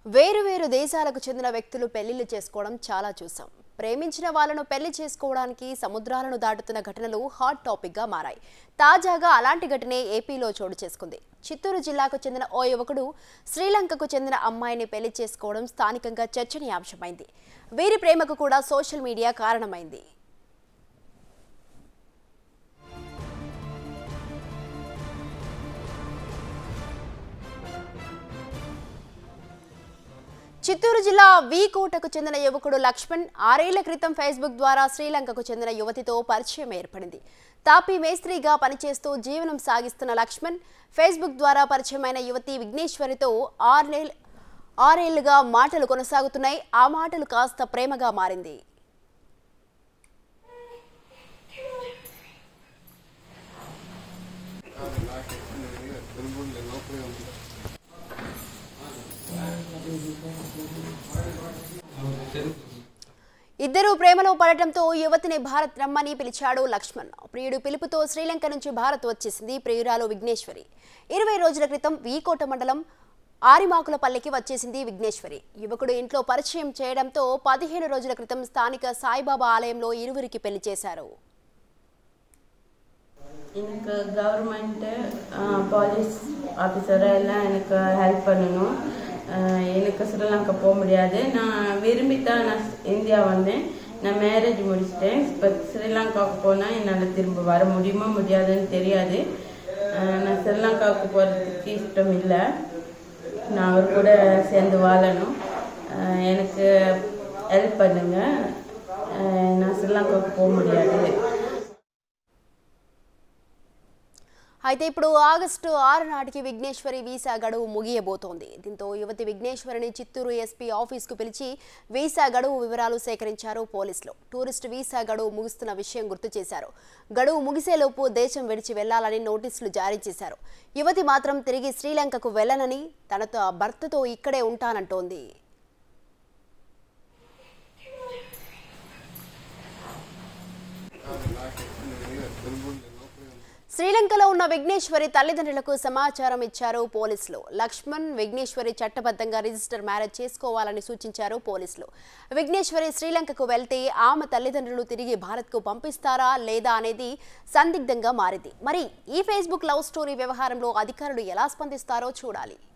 వేరు దేశాలకు చెందిన వ్యక్తులు పెళ్లిళ్లు చేసుకోవడం చాలా చూసాం ప్రేమించిన వాళ్ళను పెళ్లి చేసుకోవడానికి సముద్రాలను దాటుతున్న ఘటనలు హాట్ టాపిక్ గా మారాయి తాజాగా అలాంటి ఘటనే ఏపీలో చోటు చేసుకుంది చిత్తూరు జిల్లాకు చెందిన ఓ యువకుడు శ్రీలంకకు చెందిన అమ్మాయిని పెళ్లి చేసుకోవడం స్థానికంగా చర్చనీయాంశమైంది వీరి ప్రేమకు కూడా సోషల్ మీడియా కారణమైంది చిత్తూరు జిల్లా వి కోటకు చెందిన యువకుడు లక్ష్మణ్ ఆరేళ్ల క్రితం ఫేస్బుక్ ద్వారా శ్రీలంకకు చెందిన యువతితో పరిచయం ఏర్పడింది తాపీ మేస్త్రిగా పనిచేస్తూ జీవనం సాగిస్తున్న లక్ష్మణ్ ఫేస్బుక్ ద్వారా పరిచయమైన యువతి విఘ్నేశ్వరితో ఆరేళ్ళ ఆరేళ్లుగా మాటలు కొనసాగుతున్నాయి ఆ మాటలు కాస్త ప్రేమగా మారింది ఇద్దరూ ప్రేమలో పడటంతో యువతిని భారత్ రమ్మని పిలిచాడు లక్ష్మణ్ ప్రియుడు పిలుపుతో శ్రీలంక నుంచి భారత్ వచ్చేసింది ప్రియురాలు విఘ్నేశ్వరి ఇరవై రోజుల క్రితం వీకోట మండలం ఆరిమాకులపల్లికి వచ్చేసింది విఘ్నేశ్వరి యువకుడు ఇంట్లో పరిచయం చేయడంతో పదిహేను రోజుల క్రితం స్థానిక సాయిబాబా ఆలయంలో ఇరువురికి పెళ్లి చేశారు எனக்கு கவர்மெண்ட் போலீஸ் ஆஃபீஸராக எல்லாம் எனக்கு ஹெல்ப் பண்ணணும் அஹ் எனக்கு ஸ்ரீலங்கா போக முடியாது நான் விரும்பி தான் நான் இந்தியா வந்தேன் நான் மேரேஜ் முடிச்சிட்டேன் இப்போ ஸ்ரீலங்காவுக்கு போனால் என்னால் திரும்ப வர முடியுமா முடியாதுன்னு தெரியாது அஹ் நான் ஸ்ரீலங்காவுக்கு போகிறதுக்கு இஷ்டம் இல்லை நான் அவர் கூட சேர்ந்து வாழணும் அஹ் எனக்கு ஹெல்ப் பண்ணுங்க அஹ் நான் ஸ்ரீலங்காவுக்கு போக முடியாது అయితే ఇప్పుడు ఆగస్టు ఆరు నాటికి విఘ్నేశ్వరి వీసా గడువు ముగియబోతోంది దీంతో యువతి విఘ్నేశ్వరిని చిత్తూరు ఎస్పీ ఆఫీస్కు పిలిచి వీసా గడువు వివరాలు సేకరించారు పోలీసులు టూరిస్ట్ వీసా గడువు ముగుస్తున్న విషయం గుర్తు చేశారు గడువు ముగిసేలోపు దేశం విడిచి వెళ్లాలని నోటీసులు జారీ చేశారు యువతి మాత్రం తిరిగి శ్రీలంకకు వెళ్లనని తనతో భర్తతో ఇక్కడే ఉంటానంటోంది శ్రీలంకలో ఉన్న విఘ్నేశ్వరి తల్లిదండ్రులకు సమాచారం ఇచ్చారు పోలీసులు లక్ష్మణ్ విఘ్నేశ్వరి చట్టబద్ధంగా రిజిస్టర్ మ్యారేజ్ చేసుకోవాలని సూచించారు పోలీసులు విఘ్నేశ్వరి శ్రీలంకకు వెళ్తే ఆమె తల్లిదండ్రులు తిరిగి భారత్కు పంపిస్తారా లేదా అనేది సందిగ్ధంగా మారింది మరి ఈ ఫేస్బుక్ లవ్ స్టోరీ వ్యవహారంలో అధికారులు ఎలా స్పందిస్తారో చూడాలి